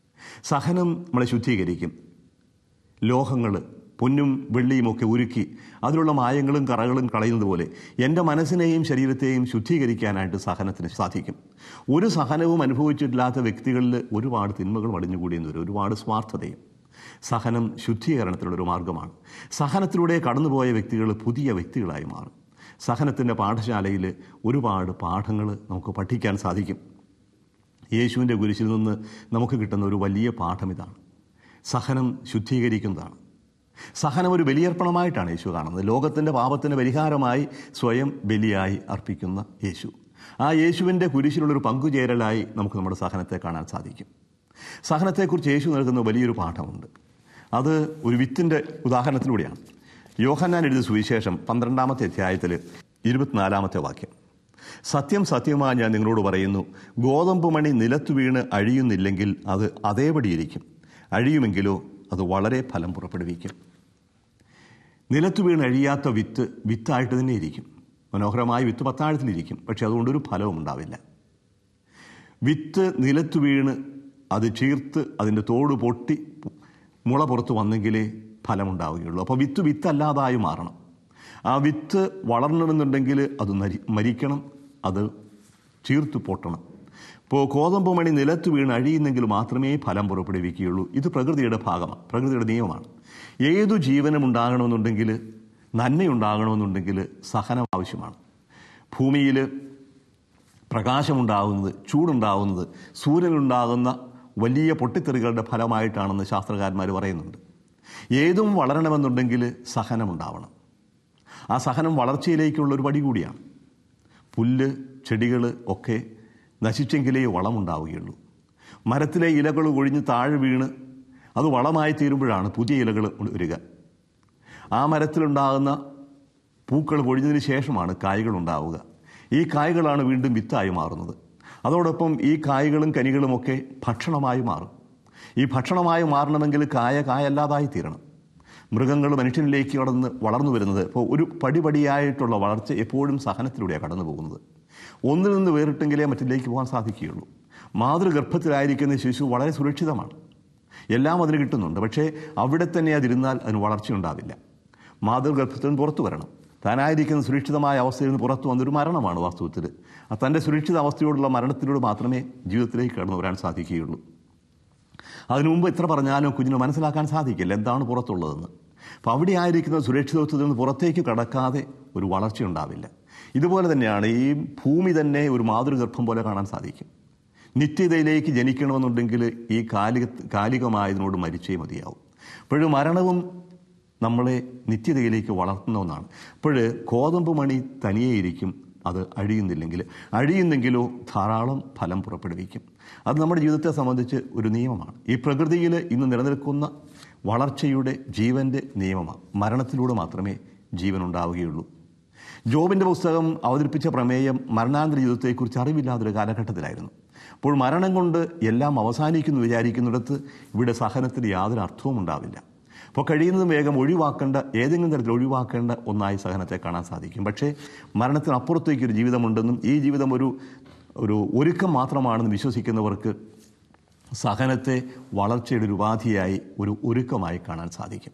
Speaker 1: സഹനം നമ്മളെ ശുദ്ധീകരിക്കും ലോഹങ്ങൾ പൊന്നും വെള്ളിയും ഒക്കെ ഉരുക്കി അതിലുള്ള മായങ്ങളും കറകളും കളയുന്നത് പോലെ എൻ്റെ മനസ്സിനെയും ശരീരത്തെയും ശുദ്ധീകരിക്കാനായിട്ട് സഹനത്തിന് സാധിക്കും ഒരു സഹനവും അനുഭവിച്ചിട്ടില്ലാത്ത വ്യക്തികളിൽ ഒരുപാട് തിന്മകൾ അടിഞ്ഞുകൂടിയെന്ന് വരും ഒരുപാട് സ്വാർത്ഥതയും സഹനം ശുദ്ധീകരണത്തിനുള്ള ഒരു മാർഗമാണ് സഹനത്തിലൂടെ കടന്നുപോയ വ്യക്തികൾ പുതിയ വ്യക്തികളായി മാറും സഹനത്തിൻ്റെ പാഠശാലയിൽ ഒരുപാട് പാഠങ്ങൾ നമുക്ക് പഠിക്കാൻ സാധിക്കും യേശുവിൻ്റെ കുരിശിൽ നിന്ന് നമുക്ക് കിട്ടുന്ന ഒരു വലിയ പാഠം ഇതാണ് സഹനം ശുദ്ധീകരിക്കുന്നതാണ് സഹനം ഒരു ബലിയർപ്പണമായിട്ടാണ് യേശു കാണുന്നത് ലോകത്തിൻ്റെ പാപത്തിന് പരിഹാരമായി സ്വയം ബലിയായി അർപ്പിക്കുന്ന യേശു ആ യേശുവിൻ്റെ കുരിശിലുള്ളൊരു പങ്കുചേരലായി നമുക്ക് നമ്മുടെ സഹനത്തെ കാണാൻ സാധിക്കും സഹനത്തെക്കുറിച്ച് യേശു നൽകുന്ന വലിയൊരു പാഠമുണ്ട് അത് ഒരു വിത്തിൻ്റെ ഉദാഹരണത്തിലൂടെയാണ് യോഹന്നാൻ എഴുതിയ സുവിശേഷം പന്ത്രണ്ടാമത്തെ അധ്യായത്തിൽ ഇരുപത്തിനാലാമത്തെ വാക്യം സത്യം സത്യമായി ഞാൻ നിങ്ങളോട് പറയുന്നു ഗോതമ്പ് മണി നിലത്തു വീണ് അഴിയുന്നില്ലെങ്കിൽ അത് അതേപടിയിരിക്കും അഴിയുമെങ്കിലോ അത് വളരെ ഫലം പുറപ്പെടുവിക്കും നിലത്തു വീണ് അഴിയാത്ത വിത്ത് വിത്തായിട്ട് തന്നെ ഇരിക്കും മനോഹരമായ വിത്ത് പത്താഴത്തിലിരിക്കും പക്ഷെ അതുകൊണ്ടൊരു ഫലവും ഉണ്ടാവില്ല വിത്ത് നിലത്തു വീണ് അത് ചീർത്ത് അതിൻ്റെ തോട് പൊട്ടി മുള പുറത്ത് വന്നെങ്കിലേ ഫലമുണ്ടാവുകയുള്ളൂ അപ്പോൾ വിത്ത് വിത്തല്ലാതായി മാറണം ആ വിത്ത് വളരണമെന്നുണ്ടെങ്കിൽ അത് നരി മരിക്കണം അത് ചീർത്ത് പൊട്ടണം ഇപ്പോൾ കോതമ്പ് മണി നിലത്ത് വീണ് അഴിയുന്നെങ്കിൽ മാത്രമേ ഫലം പുറപ്പെടുവിക്കുകയുള്ളൂ ഇത് പ്രകൃതിയുടെ ഭാഗമാണ് പ്രകൃതിയുടെ നിയമമാണ് ഏതു ജീവനും ഉണ്ടാകണമെന്നുണ്ടെങ്കിൽ നന്മയുണ്ടാകണമെന്നുണ്ടെങ്കിൽ സഹനം ആവശ്യമാണ് ഭൂമിയിൽ പ്രകാശമുണ്ടാകുന്നത് ചൂടുണ്ടാകുന്നത് സൂര്യനുണ്ടാകുന്ന വലിയ പൊട്ടിത്തെറികളുടെ ഫലമായിട്ടാണെന്ന് ശാസ്ത്രകാരന്മാർ പറയുന്നുണ്ട് ഏതും വളരണമെന്നുണ്ടെങ്കിൽ സഹനമുണ്ടാവണം ആ സഹനം വളർച്ചയിലേക്കുള്ള ഒരു പടി കൂടിയാണ് പുല്ല് ചെടികൾ ഒക്കെ നശിച്ചെങ്കിലേ വളമുണ്ടാവുകയുള്ളൂ മരത്തിലെ ഇലകൾ ഒഴിഞ്ഞ് താഴെ വീണ് അത് വളമായി തീരുമ്പോഴാണ് പുതിയ ഇലകൾ വരിക ആ മരത്തിലുണ്ടാകുന്ന പൂക്കൾ പൊഴിഞ്ഞതിന് ശേഷമാണ് കായ്കൾ ഉണ്ടാവുക ഈ കായ്കളാണ് വീണ്ടും വിത്തായി മാറുന്നത് അതോടൊപ്പം ഈ കായ്കളും കനികളുമൊക്കെ ഭക്ഷണമായി മാറും ഈ ഭക്ഷണമായി മാറണമെങ്കിൽ കായ കായല്ലാതായി തീരണം മൃഗങ്ങൾ മനുഷ്യനിലേക്ക് കടന്ന് വളർന്നു വരുന്നത് ഇപ്പോൾ ഒരു പടിപടിയായിട്ടുള്ള വളർച്ച എപ്പോഴും സഹനത്തിലൂടെയാണ് കടന്നു പോകുന്നത് ഒന്നിൽ നിന്ന് വേറിട്ടെങ്കിലേ മറ്റിലേക്ക് പോകാൻ സാധിക്കുകയുള്ളൂ മാതൃഗർഭത്തിലായിരിക്കുന്ന ശിശു വളരെ സുരക്ഷിതമാണ് എല്ലാം അതിന് കിട്ടുന്നുണ്ട് പക്ഷേ അവിടെ തന്നെ അതിരുന്നാൽ അതിന് വളർച്ചയുണ്ടാവില്ല മാതൃഗർഭത്തിൽ നിന്ന് പുറത്തു വരണം താനായിരിക്കുന്ന സുരക്ഷിതമായ അവസ്ഥയിൽ നിന്ന് പുറത്തു വന്നൊരു മരണമാണ് വാസ്തവത്തിൽ ആ തൻ്റെ സുരക്ഷിത അവസ്ഥയോടുള്ള മരണത്തിലൂടെ മാത്രമേ ജീവിതത്തിലേക്ക് കടന്നു വരാൻ സാധിക്കുകയുള്ളൂ അതിനു മുമ്പ് എത്ര പറഞ്ഞാലും കുഞ്ഞിന് മനസ്സിലാക്കാൻ സാധിക്കില്ല എന്താണ് പുറത്തുള്ളതെന്ന് അപ്പോൾ അവിടെ ആയിരിക്കുന്ന സുരക്ഷിതത്വത്തിൽ നിന്ന് പുറത്തേക്ക് കടക്കാതെ ഒരു വളർച്ച ഉണ്ടാവില്ല ഇതുപോലെ തന്നെയാണ് ഈ ഭൂമി തന്നെ ഒരു മാതൃഗർഭം പോലെ കാണാൻ സാധിക്കും നിത്യതയിലേക്ക് ജനിക്കണമെന്നുണ്ടെങ്കിൽ ഈ കാലിക കാലികമായതിനോട് മരിച്ചേ മതിയാവും അപ്പോഴും മരണവും നമ്മളെ നിത്യതയിലേക്ക് വളർത്തുന്ന ഒന്നാണ് അപ്പോൾ കോതമ്പ് മണി തനിയെ ഇരിക്കും അത് അഴിയുന്നില്ലെങ്കിൽ അഴിയുന്നെങ്കിലോ ധാരാളം ഫലം പുറപ്പെടുവിക്കും അത് നമ്മുടെ ജീവിതത്തെ സംബന്ധിച്ച് ഒരു നിയമമാണ് ഈ പ്രകൃതിയിൽ ഇന്ന് നിലനിൽക്കുന്ന വളർച്ചയുടെ ജീവന്റെ നിയമമാണ് മരണത്തിലൂടെ മാത്രമേ ജീവൻ ഉണ്ടാവുകയുള്ളൂ ജോബിന്റെ പുസ്തകം അവതരിപ്പിച്ച പ്രമേയം മരണാന്തര ജീവിതത്തെക്കുറിച്ച് അറിവില്ലാത്തൊരു കാലഘട്ടത്തിലായിരുന്നു അപ്പോൾ മരണം കൊണ്ട് എല്ലാം അവസാനിക്കുന്നു വിചാരിക്കുന്നിടത്ത് ഇവിടെ സഹനത്തിന് യാതൊരു അർത്ഥവും ഉണ്ടാവില്ല അപ്പോൾ കഴിയുന്നതും വേഗം ഒഴിവാക്കേണ്ട ഏതെങ്കിലും തരത്തിൽ ഒഴിവാക്കേണ്ട ഒന്നായി സഹനത്തെ കാണാൻ സാധിക്കും പക്ഷേ മരണത്തിനപ്പുറത്തേക്ക് ഒരു ജീവിതമുണ്ടെന്നും ഈ ജീവിതം ഒരു ഒരു ഒരുക്കം മാത്രമാണെന്ന് വിശ്വസിക്കുന്നവർക്ക് സഹനത്തെ വളർച്ചയുടെ ഒരു ഉപാധിയായി ഒരു ഒരുക്കമായി കാണാൻ സാധിക്കും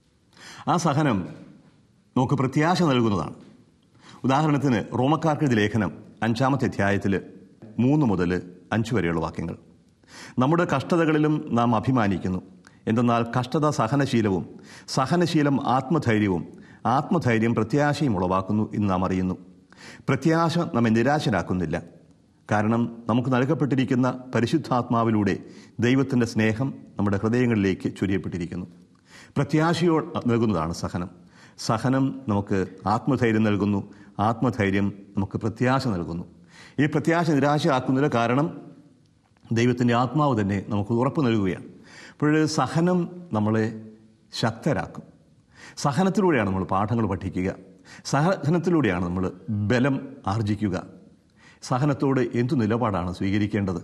Speaker 1: ആ സഹനം നമുക്ക് പ്രത്യാശ നൽകുന്നതാണ് ഉദാഹരണത്തിന് റോമക്കാർക്കെഴുതി ലേഖനം അഞ്ചാമത്തെ അധ്യായത്തിൽ മൂന്ന് മുതൽ അഞ്ച് വരെയുള്ള വാക്യങ്ങൾ നമ്മുടെ കഷ്ടതകളിലും നാം അഭിമാനിക്കുന്നു എന്തെന്നാൽ കഷ്ടത സഹനശീലവും സഹനശീലം ആത്മധൈര്യവും ആത്മധൈര്യം പ്രത്യാശയും ഉളവാക്കുന്നു എന്ന് നാം അറിയുന്നു പ്രത്യാശ നമ്മെ നിരാശരാക്കുന്നില്ല കാരണം നമുക്ക് നൽകപ്പെട്ടിരിക്കുന്ന പരിശുദ്ധാത്മാവിലൂടെ ദൈവത്തിൻ്റെ സ്നേഹം നമ്മുടെ ഹൃദയങ്ങളിലേക്ക് ചൊരിയപ്പെട്ടിരിക്കുന്നു പ്രത്യാശയോ നൽകുന്നതാണ് സഹനം സഹനം നമുക്ക് ആത്മധൈര്യം നൽകുന്നു ആത്മധൈര്യം നമുക്ക് പ്രത്യാശ നൽകുന്നു ഈ പ്രത്യാശ നിരാശയാക്കുന്നില്ല കാരണം ദൈവത്തിൻ്റെ ആത്മാവ് തന്നെ നമുക്ക് ഉറപ്പ് നൽകുകയാണ് അപ്പോൾ സഹനം നമ്മളെ ശക്തരാക്കും സഹനത്തിലൂടെയാണ് നമ്മൾ പാഠങ്ങൾ പഠിക്കുക സഹനത്തിലൂടെയാണ് നമ്മൾ ബലം ആർജിക്കുക സഹനത്തോട് എന്തു നിലപാടാണ് സ്വീകരിക്കേണ്ടത്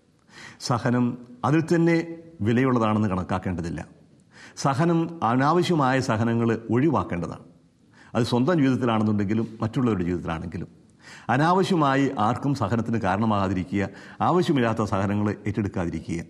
Speaker 1: സഹനം അതിൽ തന്നെ വിലയുള്ളതാണെന്ന് കണക്കാക്കേണ്ടതില്ല സഹനം അനാവശ്യമായ സഹനങ്ങൾ ഒഴിവാക്കേണ്ടതാണ് അത് സ്വന്തം ജീവിതത്തിലാണെന്നുണ്ടെങ്കിലും മറ്റുള്ളവരുടെ ജീവിതത്തിലാണെങ്കിലും അനാവശ്യമായി ആർക്കും സഹനത്തിന് കാരണമാകാതിരിക്കുക ആവശ്യമില്ലാത്ത സഹനങ്ങൾ ഏറ്റെടുക്കാതിരിക്കുക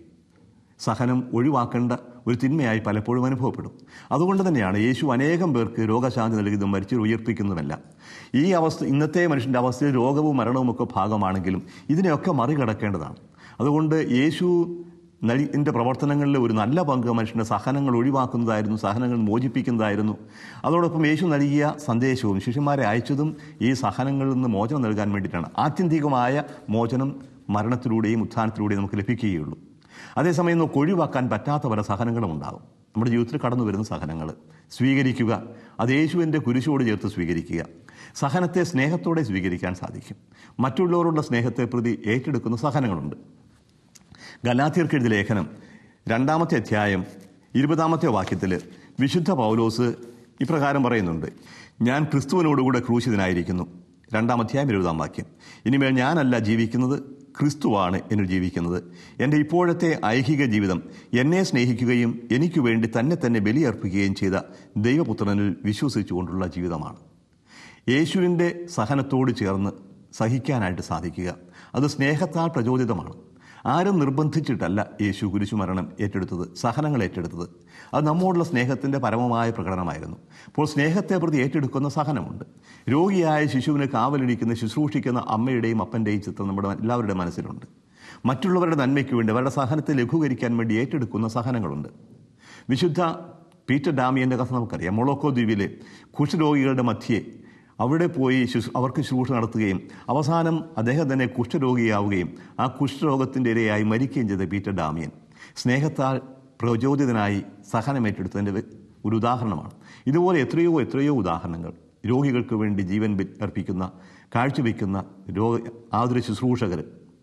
Speaker 1: സഹനം ഒഴിവാക്കേണ്ട ഒരു തിന്മയായി പലപ്പോഴും അനുഭവപ്പെടും അതുകൊണ്ട് തന്നെയാണ് യേശു അനേകം പേർക്ക് രോഗശാന്തി നൽകിയതും മരിച്ചു ഉയർപ്പിക്കുന്നതുമല്ല ഈ അവസ്ഥ ഇന്നത്തെ മനുഷ്യൻ്റെ അവസ്ഥയിൽ രോഗവും മരണവും ഒക്കെ ഭാഗമാണെങ്കിലും ഇതിനെയൊക്കെ മറികടക്കേണ്ടതാണ് അതുകൊണ്ട് യേശു നടിൻ്റെ പ്രവർത്തനങ്ങളിൽ ഒരു നല്ല പങ്ക് മനുഷ്യൻ്റെ സഹനങ്ങൾ ഒഴിവാക്കുന്നതായിരുന്നു സഹനങ്ങൾ മോചിപ്പിക്കുന്നതായിരുന്നു അതോടൊപ്പം യേശു നൽകിയ സന്ദേശവും ശിഷ്യന്മാരെ അയച്ചതും ഈ സഹനങ്ങളിൽ നിന്ന് മോചനം നൽകാൻ വേണ്ടിയിട്ടാണ് ആത്യന്തികമായ മോചനം മരണത്തിലൂടെയും ഉത്ഥാനത്തിലൂടെയും നമുക്ക് ലഭിക്കുകയുള്ളൂ അതേസമയം നമുക്ക് ഒഴിവാക്കാൻ പറ്റാത്ത പല സഹനങ്ങളും ഉണ്ടാകും നമ്മുടെ ജീവിതത്തിൽ കടന്നു വരുന്ന സഹനങ്ങൾ സ്വീകരിക്കുക അത് യേശുവിൻ്റെ കുരിശോട് ചേർത്ത് സ്വീകരിക്കുക സഹനത്തെ സ്നേഹത്തോടെ സ്വീകരിക്കാൻ സാധിക്കും മറ്റുള്ളവരുടെ സ്നേഹത്തെ പ്രതി ഏറ്റെടുക്കുന്ന സഹനങ്ങളുണ്ട് ഗലാത്തിയർക്ക് എഴുതിയ ലേഖനം രണ്ടാമത്തെ അധ്യായം ഇരുപതാമത്തെ വാക്യത്തിൽ വിശുദ്ധ പൗലോസ് ഇപ്രകാരം പറയുന്നുണ്ട് ഞാൻ ക്രിസ്തുവിനോടുകൂടെ ക്രൂശിതനായിരിക്കുന്നു രണ്ടാം അധ്യായം ഇരുപതാം വാക്യം ഇനിമേൽ ഞാനല്ല ജീവിക്കുന്നത് ക്രിസ്തുവാണ് എന്നിൽ ജീവിക്കുന്നത് എൻ്റെ ഇപ്പോഴത്തെ ഐഹിക ജീവിതം എന്നെ സ്നേഹിക്കുകയും എനിക്ക് വേണ്ടി തന്നെ തന്നെ ബലിയർപ്പിക്കുകയും ചെയ്ത ദൈവപുത്രനിൽ വിശ്വസിച്ചുകൊണ്ടുള്ള ജീവിതമാണ് യേശുവിൻ്റെ സഹനത്തോട് ചേർന്ന് സഹിക്കാനായിട്ട് സാധിക്കുക അത് സ്നേഹത്താൽ പ്രചോദിതമാണ് ആരും നിർബന്ധിച്ചിട്ടല്ല യേശു കുരിശുമരണം ഏറ്റെടുത്തത് സഹനങ്ങൾ ഏറ്റെടുത്തത് അത് നമ്മോടുള്ള സ്നേഹത്തിൻ്റെ പരമമായ പ്രകടനമായിരുന്നു അപ്പോൾ സ്നേഹത്തെ പ്രതി ഏറ്റെടുക്കുന്ന സഹനമുണ്ട് രോഗിയായ ശിശുവിന് കാവലിരിക്കുന്ന ശുശ്രൂഷിക്കുന്ന അമ്മയുടെയും അപ്പൻ്റെയും ചിത്രം നമ്മുടെ എല്ലാവരുടെ മനസ്സിലുണ്ട് മറ്റുള്ളവരുടെ നന്മയ്ക്ക് വേണ്ടി അവരുടെ സഹനത്തെ ലഘൂകരിക്കാൻ വേണ്ടി ഏറ്റെടുക്കുന്ന സഹനങ്ങളുണ്ട് വിശുദ്ധ പീറ്റർ ഡാമിയൻ്റെ കഥ നമുക്കറിയാം മൊളോക്കോ ദ്വീപിലെ കുഷ്ഠരോഗികളുടെ മധ്യേ അവിടെ പോയി ശുശ്രൂ അവർക്ക് ശുശ്രൂഷ നടത്തുകയും അവസാനം അദ്ദേഹം തന്നെ കുഷ്ഠരോഗിയാവുകയും ആ കുഷ്ഠരോഗത്തിൻ്റെ ഇരയായി മരിക്കുകയും ചെയ്ത പീറ്റർ ഡാമിയൻ സ്നേഹത്താൽ പ്രചോദിതനായി സഹനമേറ്റെടുത്തതിൻ്റെ ഒരു ഉദാഹരണമാണ് ഇതുപോലെ എത്രയോ എത്രയോ ഉദാഹരണങ്ങൾ രോഗികൾക്ക് വേണ്ടി ജീവൻ ബി- അർപ്പിക്കുന്ന കാഴ്ചവെക്കുന്ന രോഗ ആതുര ശുശ്രൂഷകർ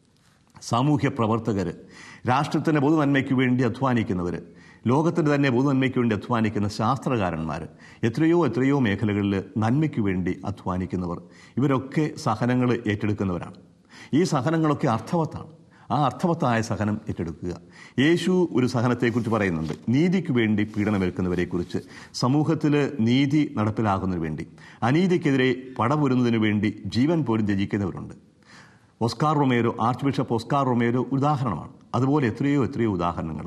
Speaker 1: സാമൂഹ്യ പ്രവർത്തകർ രാഷ്ട്രത്തിൻ്റെ പൊതുനന്മയ്ക്ക് വേണ്ടി അധ്വാനിക്കുന്നവർ ലോകത്തിൻ്റെ തന്നെ പൊതുനന്മയ്ക്ക് വേണ്ടി അധ്വാനിക്കുന്ന ശാസ്ത്രകാരന്മാർ എത്രയോ എത്രയോ മേഖലകളിൽ നന്മയ്ക്ക് വേണ്ടി അധ്വാനിക്കുന്നവർ ഇവരൊക്കെ സഹനങ്ങൾ ഏറ്റെടുക്കുന്നവരാണ് ഈ സഹനങ്ങളൊക്കെ അർത്ഥവത്താണ് ആ അർത്ഥവത്തായ സഹനം ഏറ്റെടുക്കുക യേശു ഒരു സഹനത്തെക്കുറിച്ച് പറയുന്നുണ്ട് നീതിക്ക് വേണ്ടി പീഡനമേൽക്കുന്നവരെക്കുറിച്ച് സമൂഹത്തിൽ നീതി നടപ്പിലാക്കുന്നതിന് വേണ്ടി അനീതിക്കെതിരെ പടപൊരുന്നതിന് വേണ്ടി ജീവൻ പോലും ത്യജിക്കുന്നവരുണ്ട് Oscar Romero archbishop Oscar Romero ഉദാഹരണമാണ് അതുപോലെ എത്രയോ എത്രയോ ഉദാഹരണങ്ങൾ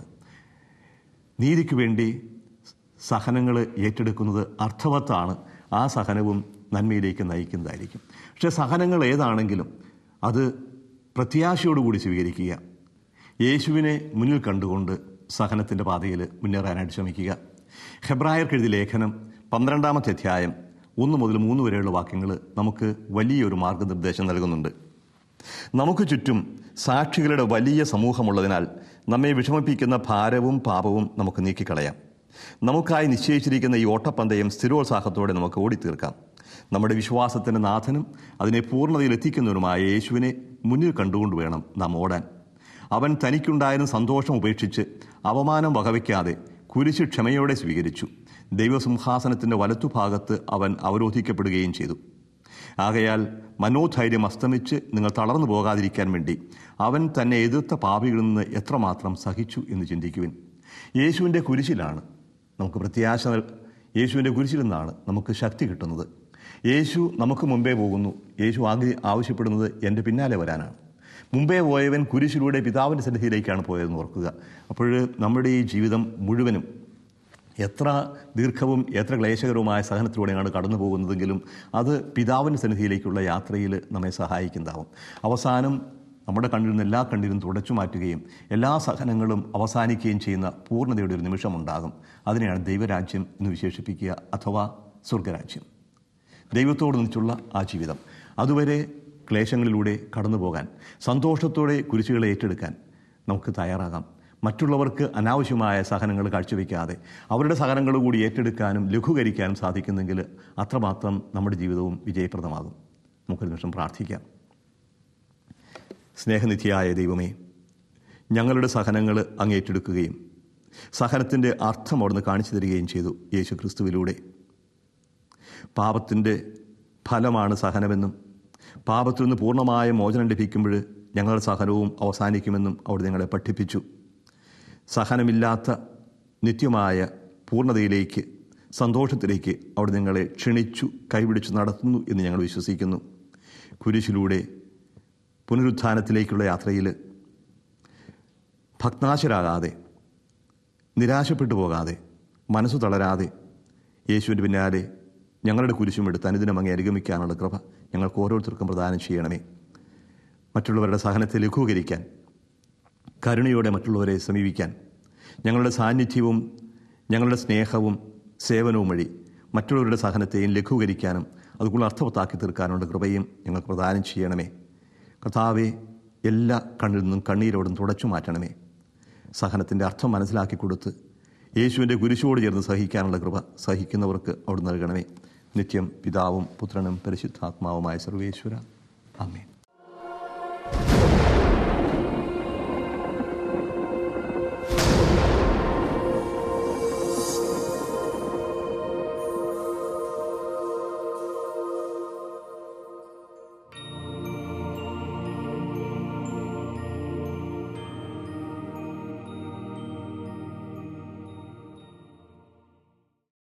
Speaker 1: നീതിക്ക് വേണ്ടി സഹനങ്ങൾ ഏറ്റെടുക്കുന്നത് അർത്ഥവത്താണ് ആ സഹനവും നന്മയിലേക്ക് നയിക്കുന്നതായിരിക്കും പക്ഷെ സഹനങ്ങൾ ഏതാണെങ്കിലും അത് പ്രത്യാശയോടുകൂടി സ്വീകരിക്കുക യേശുവിനെ മുന്നിൽ കണ്ടുകൊണ്ട് സഹനത്തിൻ്റെ പാതയിൽ മുന്നേറാനായിട്ട് ശ്രമിക്കുക ഹെബ്രായർക്ക് എഴുതിയ ലേഖനം പന്ത്രണ്ടാമത്തെ അധ്യായം ഒന്ന് മുതൽ മൂന്ന് വരെയുള്ള വാക്യങ്ങൾ നമുക്ക് വലിയൊരു മാർഗനിർദ്ദേശം നൽകുന്നുണ്ട് നമുക്ക് ചുറ്റും സാക്ഷികളുടെ വലിയ സമൂഹമുള്ളതിനാൽ നമ്മെ വിഷമിപ്പിക്കുന്ന ഭാരവും പാപവും നമുക്ക് നീക്കിക്കളയാം നമുക്കായി നിശ്ചയിച്ചിരിക്കുന്ന ഈ ഓട്ടപ്പന്തയം സ്ഥിരോത്സാഹത്തോടെ നമുക്ക് ഓടിത്തീർക്കാം നമ്മുടെ വിശ്വാസത്തിൻ്റെ നാഥനും അതിനെ പൂർണ്ണതയിൽ എത്തിക്കുന്നവരുമായ യേശുവിനെ മുന്നിൽ കണ്ടുകൊണ്ട് വേണം നാം ഓടാൻ അവൻ തനിക്കുണ്ടായിരുന്ന സന്തോഷം ഉപേക്ഷിച്ച് അവമാനം വകവയ്ക്കാതെ കുരിശ് ക്ഷമയോടെ സ്വീകരിച്ചു ദൈവസിംഹാസനത്തിൻ്റെ വലത്തുഭാഗത്ത് അവൻ അവരോധിക്കപ്പെടുകയും ചെയ്തു ആകയാൽ മനോധൈര്യം അസ്തമിച്ച് നിങ്ങൾ തളർന്നു പോകാതിരിക്കാൻ വേണ്ടി അവൻ തന്നെ എതിർത്ത പാപികളിൽ നിന്ന് എത്രമാത്രം സഹിച്ചു എന്ന് ചിന്തിക്കുവിൻ യേശുവിൻ്റെ കുരിശിലാണ് നമുക്ക് പ്രത്യാശ നൽ- യേശുവിൻ്റെ കുരിശിൽ നിന്നാണ് നമുക്ക് ശക്തി കിട്ടുന്നത് യേശു നമുക്ക് മുമ്പേ പോകുന്നു യേശു ആഗ്ര ആവശ്യപ്പെടുന്നത് എൻ്റെ പിന്നാലെ വരാനാണ് മുമ്പേ പോയവൻ കുരിശിലൂടെ പിതാവിൻ്റെ സന്നിധിയിലേക്കാണ് പോയതെന്ന് ഓർക്കുക അപ്പോൾ നമ്മുടെ ഈ ജീവിതം മുഴുവനും എത്ര ദീർഘവും എത്ര ക്ലേശകരവുമായ സഹനത്തിലൂടെയാണ് കടന്നു പോകുന്നതെങ്കിലും അത് പിതാവിൻ്റെ സന്നിധിയിലേക്കുള്ള യാത്രയിൽ നമ്മെ സഹായിക്കുന്നതാവും അവസാനം നമ്മുടെ കണ്ണിൽ നിന്ന് എല്ലാ കണ്ണിലും തുടച്ചു മാറ്റുകയും എല്ലാ സഹനങ്ങളും അവസാനിക്കുകയും ചെയ്യുന്ന പൂർണ്ണതയുടെ ഒരു നിമിഷമുണ്ടാകും അതിനെയാണ് ദൈവരാജ്യം എന്ന് വിശേഷിപ്പിക്കുക അഥവാ സ്വർഗരാജ്യം ദൈവത്തോട് നിന്നിട്ടുള്ള ആ ജീവിതം അതുവരെ ക്ലേശങ്ങളിലൂടെ കടന്നു പോകാൻ സന്തോഷത്തോടെ കുരിശുകളെ ഏറ്റെടുക്കാൻ നമുക്ക് തയ്യാറാകാം മറ്റുള്ളവർക്ക് അനാവശ്യമായ സഹനങ്ങൾ കാഴ്ചവെക്കാതെ അവരുടെ സഹനങ്ങൾ കൂടി ഏറ്റെടുക്കാനും ലഘൂകരിക്കാനും സാധിക്കുന്നെങ്കിൽ അത്രമാത്രം നമ്മുടെ ജീവിതവും വിജയപ്രദമാകും നമുക്കൊരു നിമിഷം പ്രാർത്ഥിക്കാം സ്നേഹനിധിയായ ദൈവമേ ഞങ്ങളുടെ സഹനങ്ങൾ അങ്ങ് ഏറ്റെടുക്കുകയും സഹനത്തിൻ്റെ അർത്ഥം അവിടുന്ന് കാണിച്ചു തരികയും ചെയ്തു യേശു ക്രിസ്തുവിലൂടെ പാപത്തിൻ്റെ ഫലമാണ് സഹനമെന്നും പാപത്തിൽ നിന്ന് പൂർണ്ണമായ മോചനം ലഭിക്കുമ്പോൾ ഞങ്ങളുടെ സഹനവും അവസാനിക്കുമെന്നും അവിടെ ഞങ്ങളെ പഠിപ്പിച്ചു സഹനമില്ലാത്ത നിത്യമായ പൂർണ്ണതയിലേക്ക് സന്തോഷത്തിലേക്ക് അവിടെ ഞങ്ങളെ ക്ഷണിച്ചു കൈപിടിച്ചു നടത്തുന്നു എന്ന് ഞങ്ങൾ വിശ്വസിക്കുന്നു കുരിശിലൂടെ പുനരുത്ഥാനത്തിലേക്കുള്ള യാത്രയിൽ ഭഗ്നാശരാകാതെ നിരാശപ്പെട്ടു പോകാതെ മനസ്സു തളരാതെ യേശുവിൻ്റെ പിന്നാലെ ഞങ്ങളുടെ കുരിശും എടുത്ത് അനുദിനം അങ്ങേ അനുഗമിക്കാനുള്ള കൃപ ഞങ്ങൾക്ക് ഓരോരുത്തർക്കും പ്രദാനം ചെയ്യണമേ മറ്റുള്ളവരുടെ സഹനത്തെ ലഘൂകരിക്കാൻ കരുണയോടെ മറ്റുള്ളവരെ സമീപിക്കാൻ ഞങ്ങളുടെ സാന്നിധ്യവും ഞങ്ങളുടെ സ്നേഹവും സേവനവും വഴി മറ്റുള്ളവരുടെ സഹനത്തെയും ലഘൂകരിക്കാനും അതുകൂടെ അർത്ഥവത്താക്കി തീർക്കാനുള്ള കൃപയും ഞങ്ങൾക്ക് പ്രദാനം ചെയ്യണമേ കർത്താവെ എല്ലാ കണ്ണിൽ നിന്നും കണ്ണീരോടും തുടച്ചു മാറ്റണമേ സഹനത്തിൻ്റെ അർത്ഥം മനസ്സിലാക്കി കൊടുത്ത് യേശുവിൻ്റെ കുരിശോട് ചേർന്ന് സഹിക്കാനുള്ള കൃപ സഹിക്കുന്നവർക്ക് അവിടെ നൽകണമേ നിത്യം പിതാവും പുത്രനും പരിശുദ്ധാത്മാവുമായ സർവേശ്വര അമ്മേ